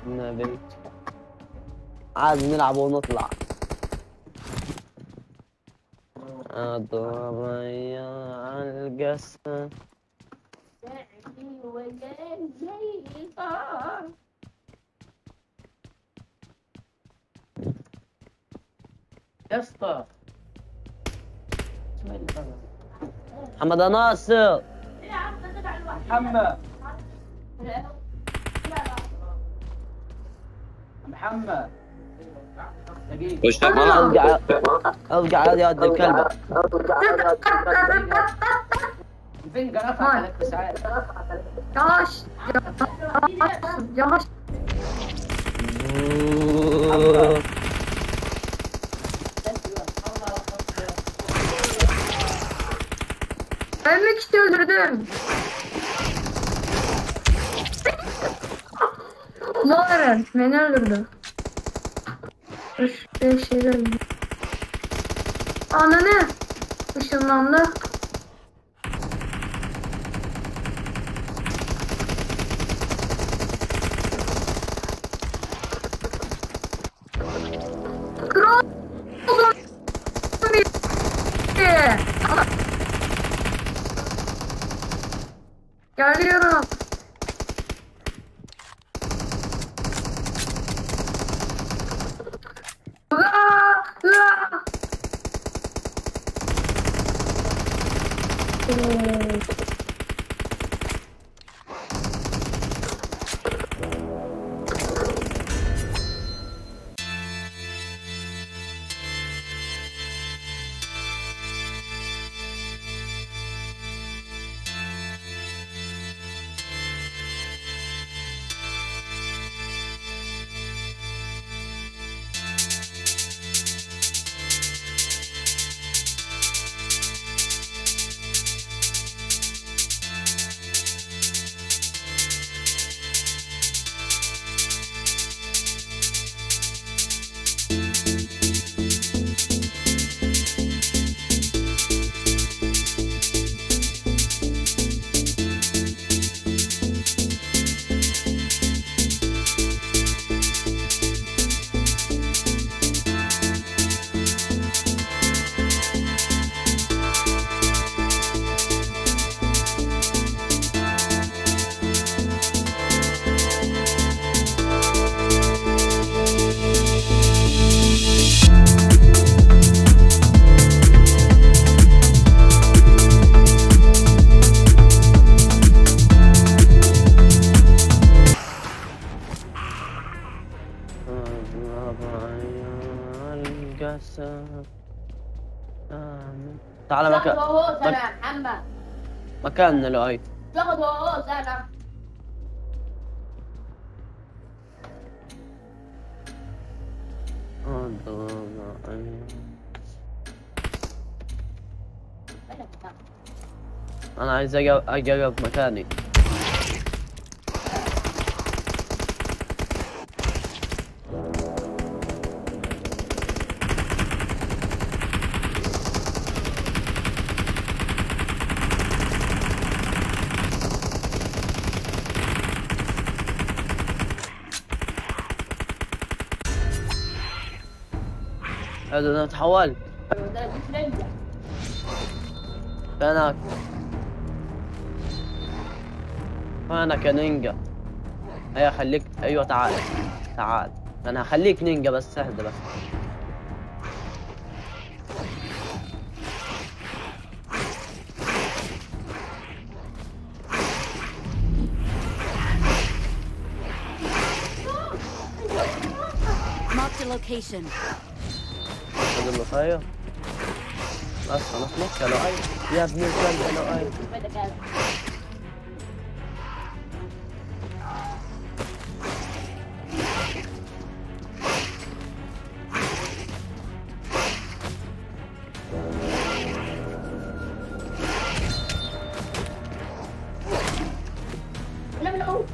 نبيت عاد نلعب ونطلع اضرب يا القسم يا اسطى محمد يا ناصر محمد محمد دقيقة وش والله ارجع ارجع يا ولد الكلب الفنجة رفع عليك بس عارف Josh. Josh. Ölmek işte öldürdüm. Lauren beni öldürdü. Üç, beş şeyler öldü. Ananı ışınlandı. Kral oldum. Geliyorum. Aa, aa. Oo. القسم تعال مكان هو سنة يا محمد مكاننا لو اي تاخد هو سنة انا عايز أجا- اجرب مكاني هذا انا تحولت ده مش نينجا فينك فينك يا نينجا ايوه خليك ايوه تعال تعال انا هخليك نينجا بس اهدى بس Marked a location. خذ اللطاية بس خلاص مك يا لؤي يا ابن الكلب يا لؤي بدك هذا لا لا أوه.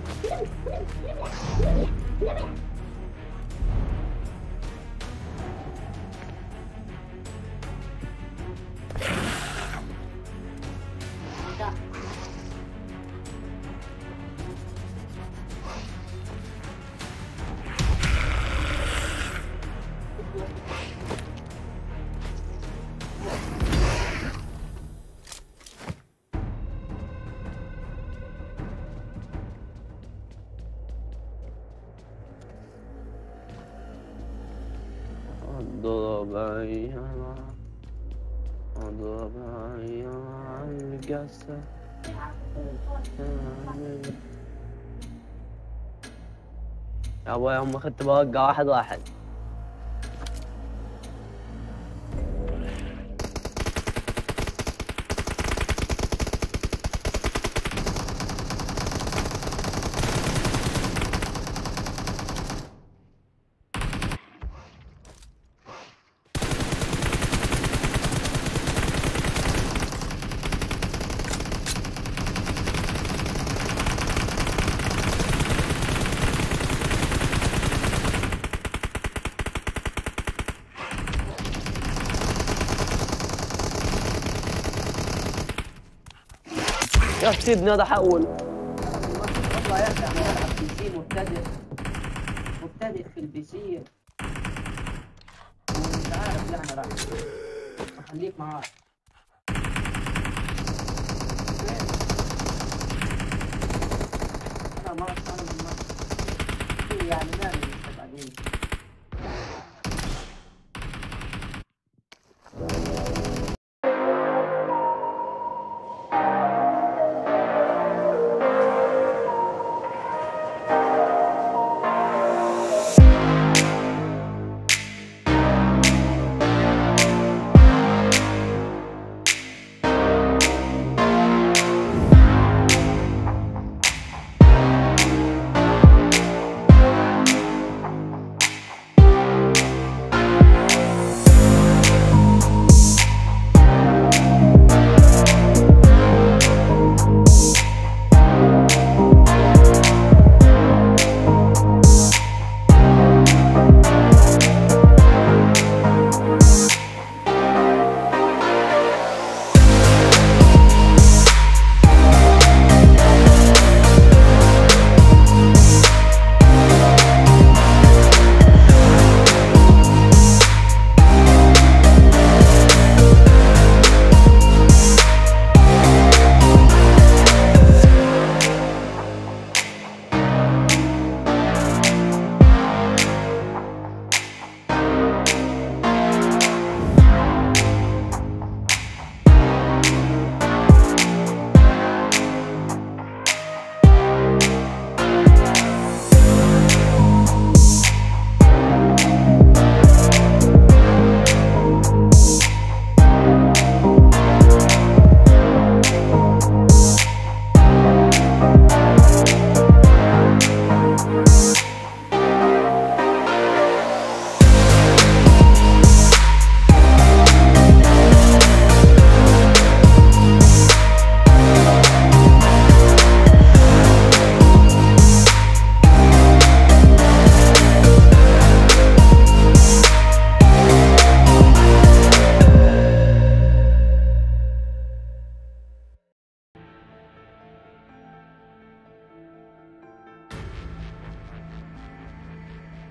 ده. ضبعي ضبعي القصة يا ابوي هم اخذت بوقع واحد واحد يا سيدني هذا حول والله يرجع يلعب بي سي مبتدئ مبتدئ في البي سي ومش عارف لعنة راح خليك معاه فين؟ انا ما انا ما يعني ما